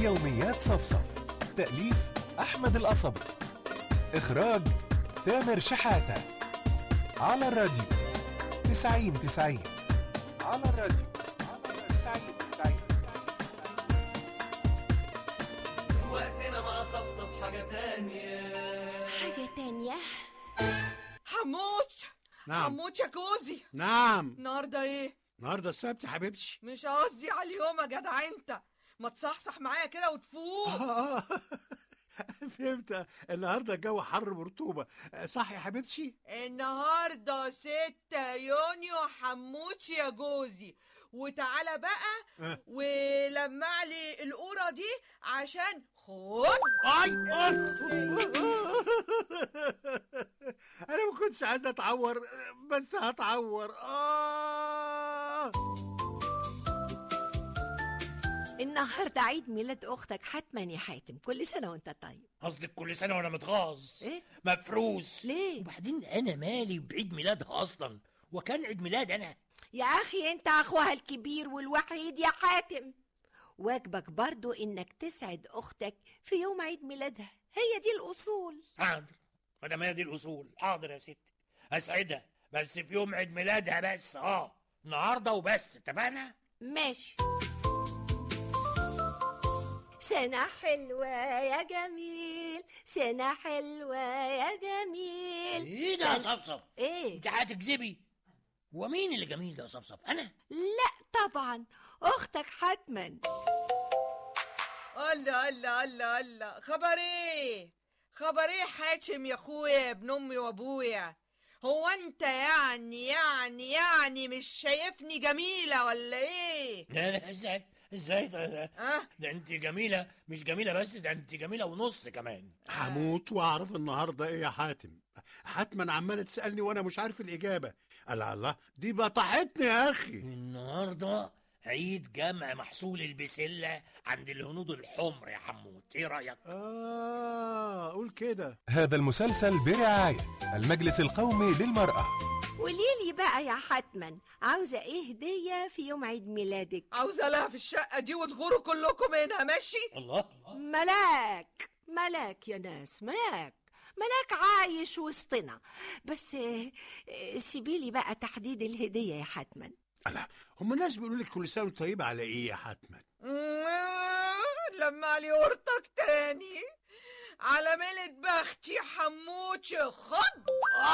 يوميات صفصف تأليف أحمد القصبي إخراج تامر شحاتة على الراديو تسعين تسعين على الراديو تسعين تسعين وقتنا مع صفصف حاجة تانية حاجة تانية حموش نعم حموش يا كوزي نعم النهارده ايه النهارده السبت يا حبيبتي مش قصدي على اليوم يا جدع انت ما تصحصح معايا كده وتفوق آه، فهمت النهارده الجو حر برطوبه صح يا حبيبتي النهارده ستة يونيو حموش يا جوزي وتعالى بقى آه. ولمع لي القورة دي عشان خد اي انا ما كنتش عايز اتعور بس هتعور اه النهاردة عيد ميلاد أختك حتما يا حاتم كل سنة وأنت طيب قصدك كل سنه وانا متغاظ إيه؟ مفروس ليه؟ وبعدين انا مالي بعيد ميلادها اصلا وكان عيد ميلاد انا يا أخي أنت أخوها الكبير والوحيد يا حاتم واجبك برضو إنك تسعد أختك في يوم عيد ميلادها هي دي الأصول حاضر ما دام هي دي الاصول حاضر يا ستي اسعدها بس في يوم عيد ميلادها بس اه النهارده وبس اتفقنا ماشي سنة حلوة يا جميل سنة حلوة يا جميل ايه ده يا صفصف ايه انت هتكذبي ومين اللي جميل ده يا صفصف انا لا طبعا اختك حتما الله الله الله الله خبر ايه خبر ايه حاتم يا اخويا يا ابن امي وابويا هو انت يعني يعني يعني مش شايفني جميلة ولا ايه لا لا ازاي ازاي ده, ده, اه ده انت جميله مش جميله بس ده انت جميله ونص كمان هموت واعرف النهارده ايه يا حاتم حتما عماله تسالني وانا مش عارف الاجابه الله الله دي بطحتني يا اخي النهارده عيد جمع محصول البسله عند الهنود الحمر يا حمود ايه رايك اه قول كده هذا المسلسل برعاية المجلس القومي للمرأة قوليلي بقى يا حتما عاوزة ايه هدية في يوم عيد ميلادك عاوزة لها في الشقة دي وتغوروا كلكم منها ماشي الله ملاك ملاك يا ناس ملاك ملاك عايش وسطنا بس آه، آه، سيبيلي بقى تحديد الهدية يا حتما الله هم الناس بيقولوا لك كل سنه وانت طيبه على ايه يا حتما لما لي ورطك تاني على ميلة بختي حموتش خد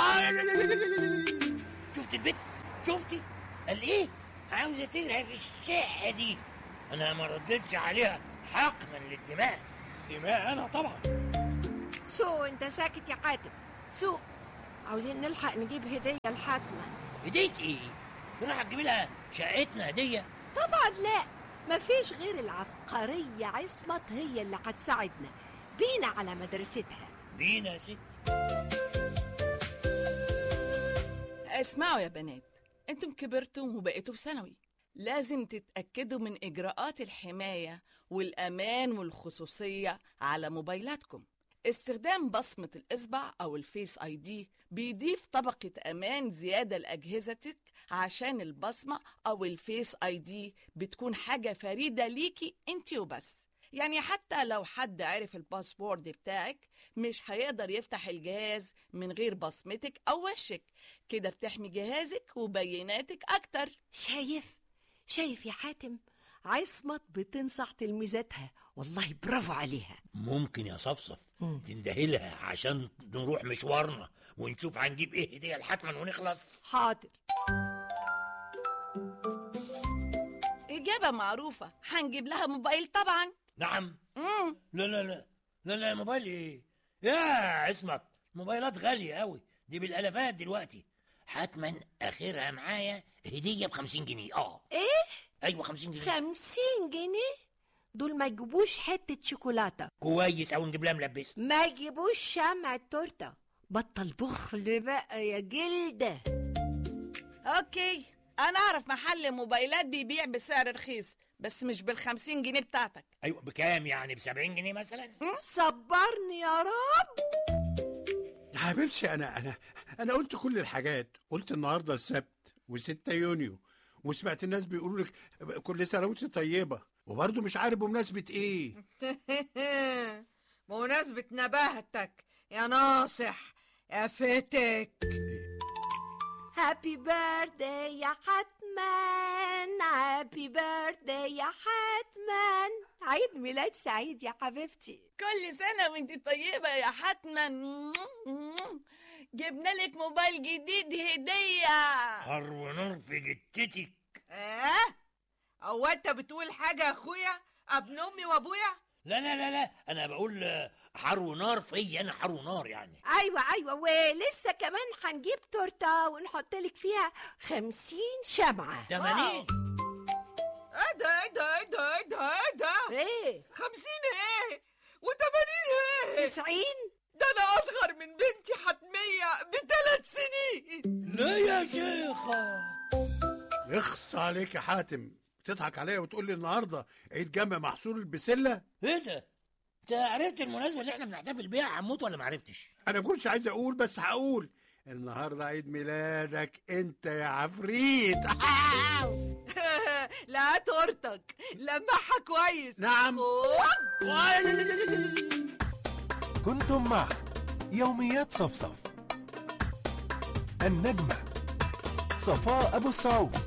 شفت البيت شفتي قال ايه عاوزه تلهى في الشقه دي انا ما ردتش عليها حقنا للدماء دماء انا طبعا سوق انت ساكت يا حاتم سوق عاوزين نلحق نجيب هدية لحتما هديه ايه راح تجيب لها شقتنا هديه طبعا لا مفيش غير العبقرية عصمت هي اللي هتساعدنا بينا على مدرستها بينا يا ستي اسمعوا يا بنات انتم كبرتم وبقيتوا في ثانوي لازم تتأكدوا من إجراءات الحماية والأمان والخصوصية على موبايلاتكم استخدام بصمة الإصبع أو الفيس آي دي بيضيف طبقة أمان زيادة لأجهزتك عشان البصمة أو الفيس آي دي بتكون حاجة فريدة ليكي انت وبس يعني حتى لو حد عرف الباسورد بتاعك مش هيقدر يفتح الجهاز من غير بصمتك أو وشك كده بتحمي جهازك وبياناتك أكتر شايف شايف يا حاتم عصمت بتنصح تلميذاتها والله برافو عليها ممكن يا صفصف تندهلها عشان نروح مشوارنا ونشوف هنجيب ايه هديه لحتما ونخلص حاضر إجابة معروفة هنجيب لها موبايل طبعا نعم مم. لا لا لا لا لا موبايل ايه يا عصمت موبايلات غالية قوي دي بالالافات دلوقتي حتما اخرها معايا هدية ب 50 جنيه اه ايه ايوه 50 جنيه خمسين جنيه دول ما يجيبوش حتة شوكولاتة كويس او نجيب لها ملبس ما يجيبوش شمع التورتة بطل بخل بقى يا جلدة أوكي أنا أعرف محل موبايلات بيبيع بسعر رخيص بس مش بالخمسين جنيه بتاعتك ايوه بكام يعني ب 70 جنيه مثلا صبرني يا رب يا حبيبتي انا انا انا قلت كل الحاجات قلت النهارده السبت و6 يونيو وسمعت الناس بيقولوا لك كل سنه وانت طيبه وبرضه مش عارف بمناسبة ايه بمناسبة نباهتك يا ناصح يا فتك هابي بيرثداي يا حتمان هابي بيرثداي يا حتمان عيد ميلاد سعيد يا حبيبتي كل سنة وانت طيبة يا حتما جبنا لك موبايل جديد هدية حر ونار في جتتك اه هو انت بتقول حاجة يا اخويا ابن امي وابويا لا لا لا لا انا بقول آه، حر ونار في انا حر ونار يعني ايوه ايوه ولسه كمان هنجيب تورته ونحط لك فيها خمسين شمعه تمانين ايه ده ايه ده ايه ده ايه ده ايه ده ايه خمسين ايه وتمانين ايه تسعين ده انا اصغر من بنتي حتمية بثلاث سنين لا يا شيخة اخص عليك يا حاتم تضحك عليا وتقول لي النهارده عيد جمع محصول البسله ايه ده انت عرفت المناسبة اللي احنا بنحتفل بيها يا عموت ولا معرفتش انا كنتش عايز اقول بس هقول النهارده عيد ميلادك انت يا عفريت لا تورتك لمعها كويس نعم خد كنتم مع يوميات صفصف النجمة صفاء أبو السعود